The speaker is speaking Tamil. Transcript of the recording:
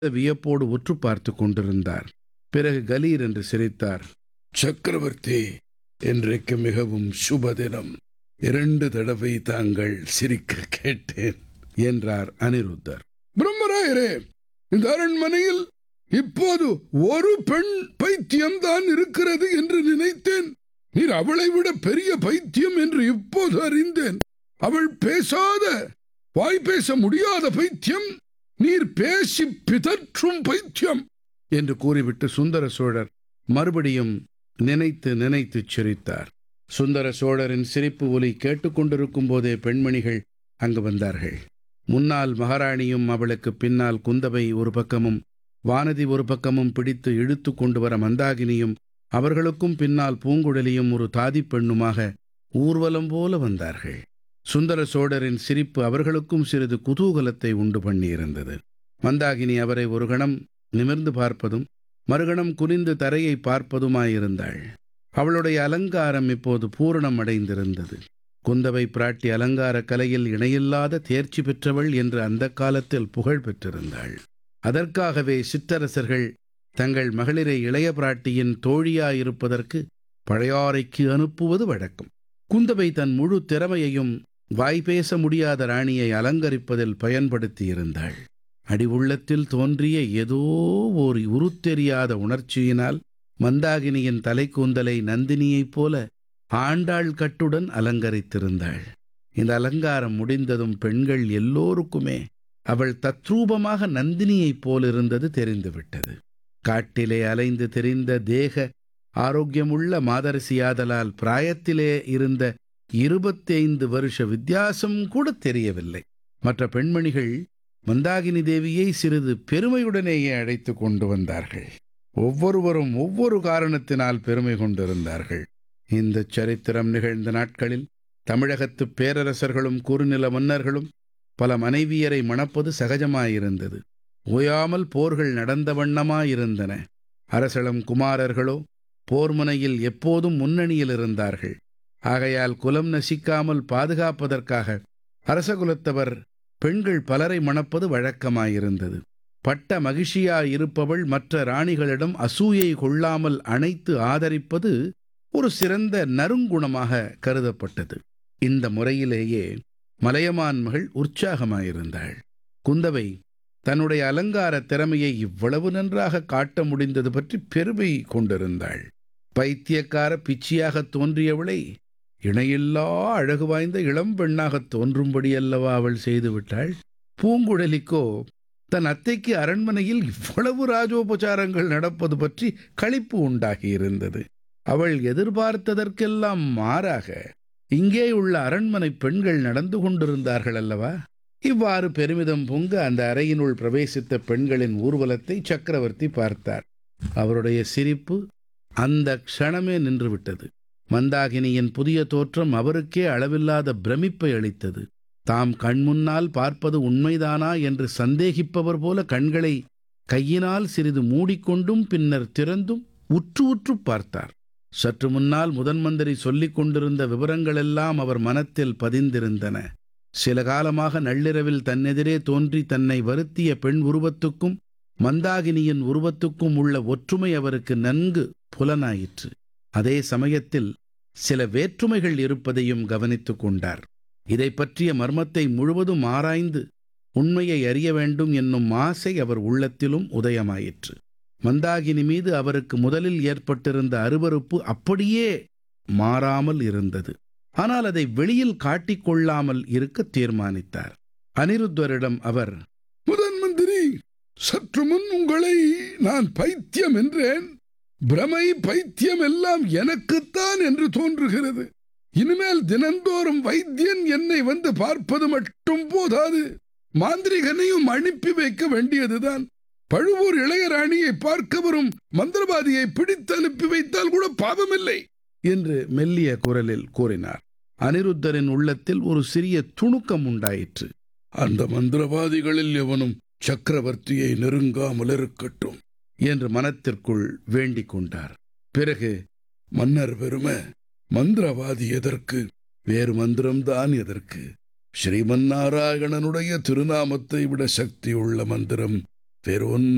வியப்போடு உற்று பார்த்து கொண்டிருந்தார் பிறகு கலீர் என்று சிரித்தார் சக்கரவர்த்தி இன்றைக்கு மிகவும் சுப தினம் இரண்டு தடவை தாங்கள் சிரிக்க கேட்டேன் என்றார் அனிருத்தர் பிரம்மராயரே இந்த அரண்மனையில் இப்போது ஒரு பெண் பைத்தியம் தான் இருக்கிறது என்று நினைத்தேன் நீர் அவளை விட பெரிய பைத்தியம் என்று இப்போது அறிந்தேன் அவள் பேசாத வாய் பேச முடியாத பைத்தியம் நீர் பேசி பிதற்றும் பைத்தியம் என்று கூறிவிட்டு சுந்தர சோழர் மறுபடியும் நினைத்து நினைத்து சிரித்தார் சுந்தர சோழரின் சிரிப்பு ஒலி கேட்டுக்கொண்டிருக்கும் போதே பெண்மணிகள் அங்கு வந்தார்கள் முன்னால் மகாராணியும் அவளுக்கு பின்னால் குந்தவை ஒரு பக்கமும் வானதி ஒரு பக்கமும் பிடித்து இழுத்து கொண்டு வர மந்தாகினியும் அவர்களுக்கும் பின்னால் பூங்குழலியும் ஒரு தாதி பெண்ணுமாக ஊர்வலம் போல வந்தார்கள் சுந்தர சோழரின் சிரிப்பு அவர்களுக்கும் சிறிது குதூகலத்தை உண்டு பண்ணியிருந்தது மந்தாகினி அவரை ஒரு கணம் நிமிர்ந்து பார்ப்பதும் மறுகணம் குனிந்து தரையை பார்ப்பதுமாயிருந்தாள் அவளுடைய அலங்காரம் இப்போது பூரணம் அடைந்திருந்தது குந்தவை பிராட்டி அலங்கார கலையில் இணையில்லாத தேர்ச்சி பெற்றவள் என்று அந்த காலத்தில் புகழ் பெற்றிருந்தாள் அதற்காகவே சிற்றரசர்கள் தங்கள் மகளிரை இளைய பிராட்டியின் தோழியாயிருப்பதற்கு பழையாறைக்கு அனுப்புவது வழக்கம் குந்தவை தன் முழு திறமையையும் வாய்பேச முடியாத ராணியை அலங்கரிப்பதில் பயன்படுத்தியிருந்தாள் அடி உள்ளத்தில் தோன்றிய ஏதோ ஓர் உருத்தெரியாத உணர்ச்சியினால் மந்தாகினியின் தலைக்கூந்தலை நந்தினியைப் போல ஆண்டாள் கட்டுடன் அலங்கரித்திருந்தாள் இந்த அலங்காரம் முடிந்ததும் பெண்கள் எல்லோருக்குமே அவள் தத்ரூபமாக நந்தினியைப் போலிருந்தது தெரிந்துவிட்டது காட்டிலே அலைந்து தெரிந்த தேக ஆரோக்கியமுள்ள மாதரசியாதலால் பிராயத்திலே இருந்த இருபத்தைந்து வருஷ வித்தியாசம் கூட தெரியவில்லை மற்ற பெண்மணிகள் மந்தாகினி தேவியை சிறிது பெருமையுடனேயே அழைத்து கொண்டு வந்தார்கள் ஒவ்வொருவரும் ஒவ்வொரு காரணத்தினால் பெருமை கொண்டிருந்தார்கள் இந்த சரித்திரம் நிகழ்ந்த நாட்களில் தமிழகத்து பேரரசர்களும் குறுநில மன்னர்களும் பல மனைவியரை மணப்பது சகஜமாயிருந்தது ஓயாமல் போர்கள் நடந்த வண்ணமாயிருந்தன அரசளம் குமாரர்களோ போர்முனையில் எப்போதும் முன்னணியில் இருந்தார்கள் ஆகையால் குலம் நசிக்காமல் பாதுகாப்பதற்காக அரசகுலத்தவர் பெண்கள் பலரை மணப்பது வழக்கமாயிருந்தது பட்ட மகிழ்ச்சியாயிருப்பவள் மற்ற ராணிகளிடம் அசூயை கொள்ளாமல் அணைத்து ஆதரிப்பது ஒரு சிறந்த நறுங்குணமாக கருதப்பட்டது இந்த முறையிலேயே மலையமான் மகள் உற்சாகமாயிருந்தாள் குந்தவை தன்னுடைய அலங்கார திறமையை இவ்வளவு நன்றாக காட்ட முடிந்தது பற்றி பெருமை கொண்டிருந்தாள் பைத்தியக்கார பிச்சியாக தோன்றியவளை இணையில்லா அழகு வாய்ந்த இளம் பெண்ணாக தோன்றும்படியல்லவா அவள் செய்துவிட்டாள் பூங்குழலிக்கோ தன் அத்தைக்கு அரண்மனையில் இவ்வளவு ராஜோபச்சாரங்கள் நடப்பது பற்றி களிப்பு உண்டாகியிருந்தது அவள் எதிர்பார்த்ததற்கெல்லாம் மாறாக இங்கே உள்ள அரண்மனை பெண்கள் நடந்து கொண்டிருந்தார்கள் அல்லவா இவ்வாறு பெருமிதம் பொங்க அந்த அறையினுள் பிரவேசித்த பெண்களின் ஊர்வலத்தை சக்கரவர்த்தி பார்த்தார் அவருடைய சிரிப்பு அந்த க்ஷணமே நின்றுவிட்டது மந்தாகினியின் புதிய தோற்றம் அவருக்கே அளவில்லாத பிரமிப்பை அளித்தது தாம் கண்முன்னால் பார்ப்பது உண்மைதானா என்று சந்தேகிப்பவர் போல கண்களை கையினால் சிறிது மூடிக்கொண்டும் பின்னர் திறந்தும் உற்று உற்று பார்த்தார் சற்று முன்னால் முதன் மந்திரி சொல்லிக் கொண்டிருந்த விவரங்களெல்லாம் அவர் மனத்தில் பதிந்திருந்தன சில காலமாக நள்ளிரவில் தன்னெதிரே தோன்றி தன்னை வருத்திய பெண் உருவத்துக்கும் மந்தாகினியின் உருவத்துக்கும் உள்ள ஒற்றுமை அவருக்கு நன்கு புலனாயிற்று அதே சமயத்தில் சில வேற்றுமைகள் இருப்பதையும் கவனித்துக் கொண்டார் இதை பற்றிய மர்மத்தை முழுவதும் ஆராய்ந்து உண்மையை அறிய வேண்டும் என்னும் ஆசை அவர் உள்ளத்திலும் உதயமாயிற்று மந்தாகினி மீது அவருக்கு முதலில் ஏற்பட்டிருந்த அருவருப்பு அப்படியே மாறாமல் இருந்தது ஆனால் அதை வெளியில் காட்டிக்கொள்ளாமல் இருக்க தீர்மானித்தார் அனிருத்தரிடம் அவர் முதன் மந்திரி சற்று முன் உங்களை நான் பைத்தியம் என்றேன் பிரமை பைத்தியம் எல்லாம் எனக்குத்தான் என்று தோன்றுகிறது இனிமேல் தினந்தோறும் வைத்தியன் என்னை வந்து பார்ப்பது மட்டும் போதாது மாந்திரிகனையும் அனுப்பி வைக்க வேண்டியதுதான் பழுவூர் இளையராணியை பார்க்க வரும் மந்திரவாதியை பிடித்து அனுப்பி வைத்தால் கூட பாவமில்லை என்று மெல்லிய குரலில் கூறினார் அனிருத்தரின் உள்ளத்தில் ஒரு சிறிய துணுக்கம் உண்டாயிற்று அந்த மந்திரவாதிகளில் எவனும் சக்கரவர்த்தியை நெருங்காமல் இருக்கட்டும் என்று மனத்திற்குள் வேண்டிக் கொண்டார் பிறகு மன்னர் பெருமை மந்திரவாதி எதற்கு வேறு மந்திரம்தான் எதற்கு ஸ்ரீமன்னாராயணனுடைய திருநாமத்தை விட சக்தியுள்ள மந்திரம் வேறொன்று